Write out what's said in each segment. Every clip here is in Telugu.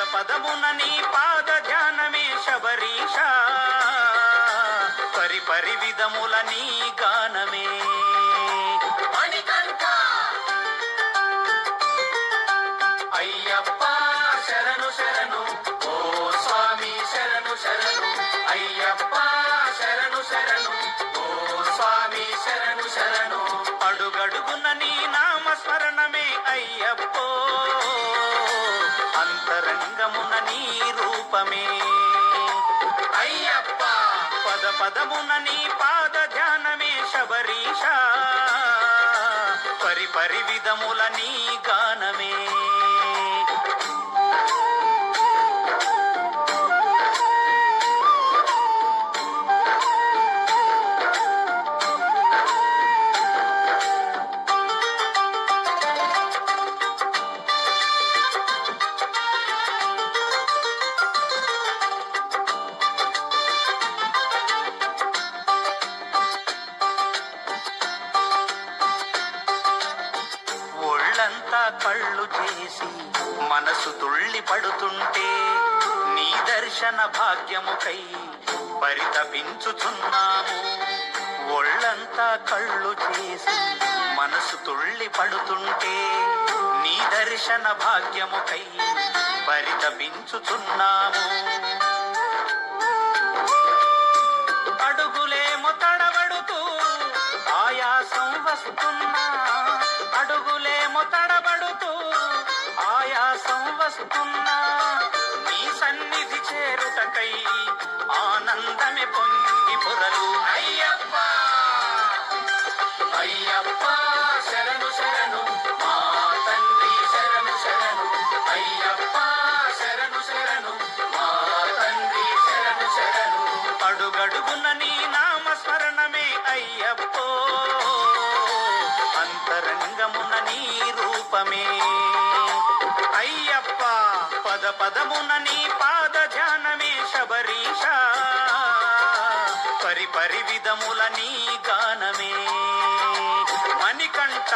పదమున నీ పాద ధ్యానమే శబరీష పరి పరి విధముల నీ గానమే మణికంఠ అయ్యప్ప శరణు శరణు ఓ స్వామి శరణు శరణు అయ్యప్ప శరణు శరణు ఓ స్వామి శరణు శరణు అడుగడుగున నీ నామ స్మరణమే అయ్యప్పో అంతరంగమున నీ రూపమే అయ్యప్ప పద పదమున నీ పాద ధ్యానమే శబరీష పరి పరి విధముల నీ గానమే ఒళ్ళంతా కళ్ళు చేసి మనసు తుళ్ళి పడుతుంటే నీ దర్శన భాగ్యముకై పరితపించుచున్నాము ఒళ్ళంతా కళ్ళు చేసి మనసు తుళ్ళి పడుతుంటే నీ దర్శన భాగ్యముకై పరితపించుచున్నాము అడుగులేమో తడబడుతూ ఆయాసం వస్తున్నా అడుగులేమో తడబడుతూ ఆయాసం వస్తున్నా నీ సన్నిధి చేరుటకై ఆనందమే పొంగి పొరలు అయ్యప్ప అయ్యప్ప శరణు శరణు మా తండ్రి శరణు శరణు అయ్యప్ప శరణు శరణు మా తండ్రి శరణు శరణు అడుగడుగున నీ నామ స్మరణమే అయ్యప్పో అంతరంగమున నీ రూపమే అయ్యప్ప పద పదమున నీ పాద ధ్యానమే శబరీష పరి పరి విధముల నీ గానమే మణికంఠ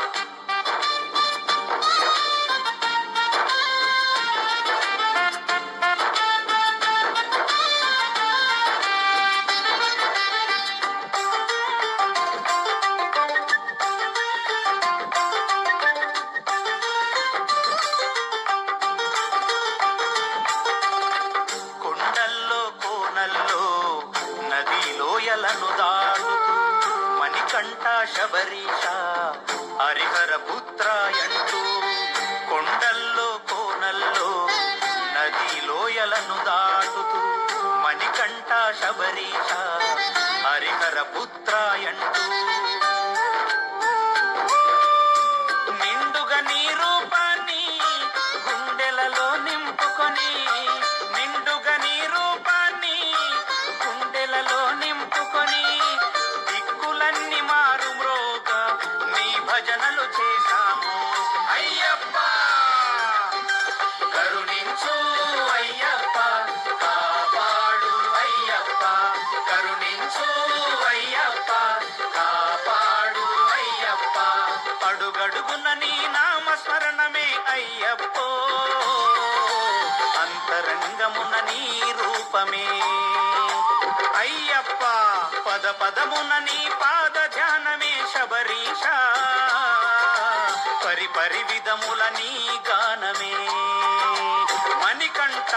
కొండల్లో కోనల్లో నదిలోయలను దాటుతూ మణికంఠ శబరీష హరిహర పుత్రాయంటూ కొండల్లో కోనల్లో నదిలోయలను దాటుతూ మణికంఠ శబరీష హరిహర పుత్రాయంటూ నిండుగా నీ రూపాన్ని గుండెలలో నింపుకొని నిండుగా నీ రూపాన్ని గుండెలలో నింపుకొని దిక్కులన్నీ మారు మ్రోగ నీ భజనలు చేశాము అయ్యప్ప కరుణించు అయ్యప్ప కాపాడు అయ్యప్ప కరుణించు అయ్యప్ప కాపాడు అయ్యప్ప అడుగడుగున నీ నామ స్మరణమే అయ్యప్పో అంతరంగమున నీ రూపమే అయ్యప్ప పద పదమున నీ పాద ధ్యానమే శబరీష పరి పరి విధముల నీ గానమే మణికంఠ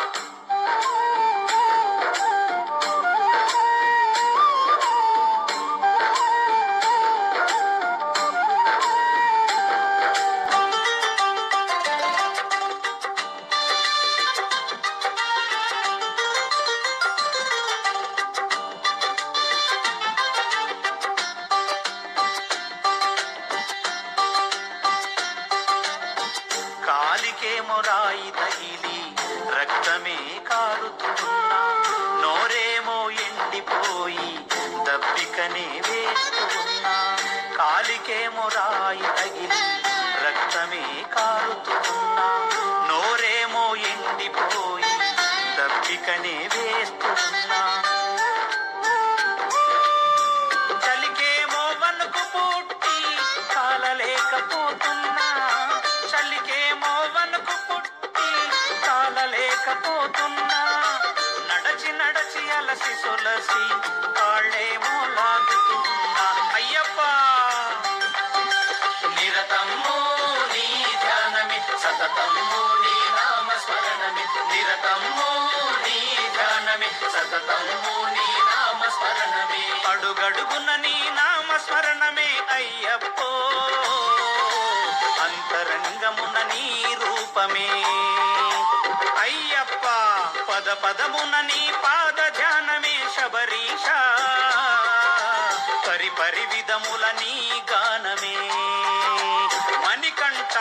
కాలికేమో రాయి తగిలి రక్తమే కారుతున్నా నోరేమో ఎండిపోయి దప్పికనే వేస్తున్నా కాలికేమో రాయి తగిలి రక్తమే కారుతున్నా నోరేమో ఎండిపోయి దప్పికనే వేస్తున్నా చలికేమో వణుకు పుట్టి కాలలేకపోతున్నా చలికేమో వణుకు పుట్టి నడవలేకపోతున్నా నడచి నడచి అలసి సొలసి కాళ్ళేమో లాగుతున్నా అయ్యప్ప నిరతము నీ ధ్యానమి సతతము నీ నామ స్మరణమి నిరతము నీ ధ్యానమి సతతము నీ నామ స్మరణమే అడుగడుగున నీ నామ స్మరణమే అయ్యప్పో అంతరంగమున నీ రూపమే అయ్యప్ప పద పదమున నీ పాద ధ్యానమే శబరీష పరి పరి విధముల నీ గానమే మణికంఠ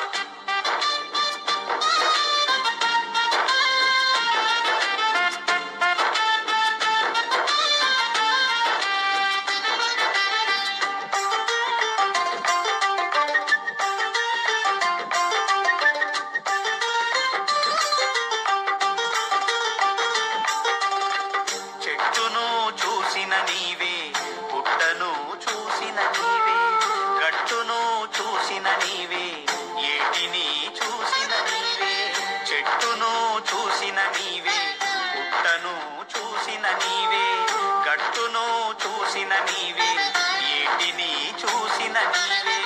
చెట్టును చూసిన నీవే పుట్టను చూసిన నీవే గట్టును చూసిన నీవే ఏటిని చూసిన నీవే చెట్టును చూసిన నీవే పుట్టను చూసిన నీవే గట్టును చూసిన నీవే ఏటిని చూసిన నీవే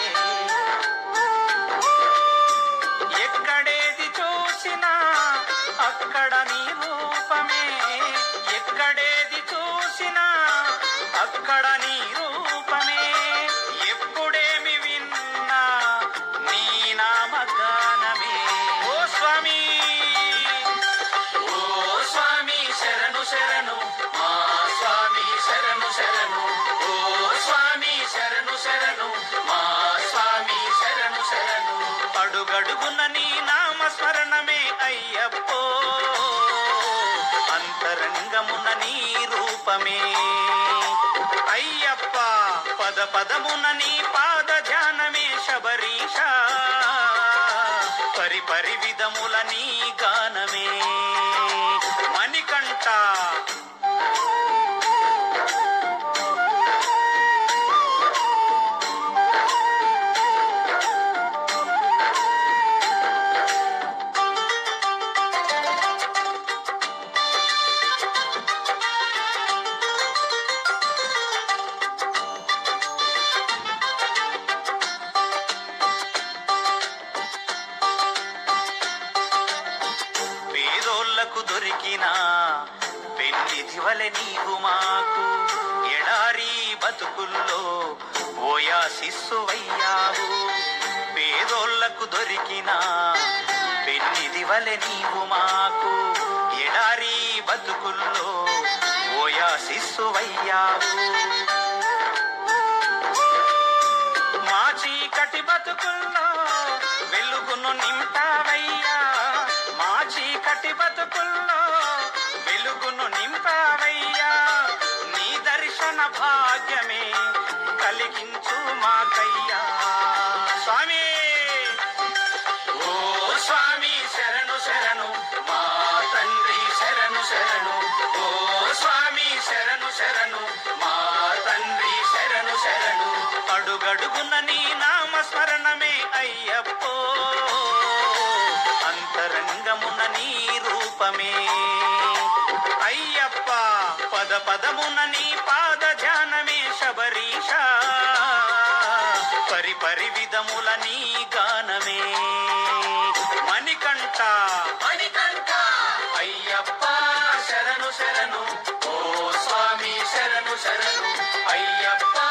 ఎక్కడేది చూసినా అక్కడ నీ రూపమే ఎక్కడేది చూసినా అక్కడ నీ రూపమే ఎప్పుడేమి విన్నా నీ నామగానమే ఓ స్వామి ఓ స్వామి శరణు శరణు మా స్వామి శరణు శరణు ఓ స్వామి శరణు శరణు మా స్వామి శరణు శరణు అడుగడుగున నీ నామ స్మరణమే అయ్యప్పో అంతరంగమున నీ రూపమే అయ్యప్ప పద పదమున నీ పాద ధ్యానమే శబరీష పరి పరి విధముల నీ గానమే మణికంఠ పేదోళ్లకు దొరికిన పెన్నిధి వలె నీవు మాకు ఎడారి బతుకుల్లో ఓయా శిస్సువయ్యావు పేదోళ్లకు దొరికిన పెన్నిధి వలె నీవు మాకు ఎడారి బతుకుల్లో ఓయా శిస్సువయ్యావు మా చీకటి బతుకుల్లో వెలుగును నింపావయ్యా మా చీకటి బతుకుల్లో వెలుగును నింపావయ్యా నీ దర్శన భాగ్యమే కలిగించు మాకయ్యా స్వామి ఓ స్వామి శరణు శరణు మా తండ్రి శరణు శరణు ఓ స్వామి శరణు శరణు మా తండ్రి శరణు శరణు అడుగడుగున నీ నామ స్మరణమే అయ్యప్పో అంతరంగమున నీ రూపమే అయ్యప్ప పద పదమున నీ పాద ధ్యానమే శబరీష పరి పరి విధముల నీ గానమే మణికంఠ మణికంఠ అయ్యప్ప శరణు శరణు ఓ స్వామి శరణు శరణు అయ్యప్ప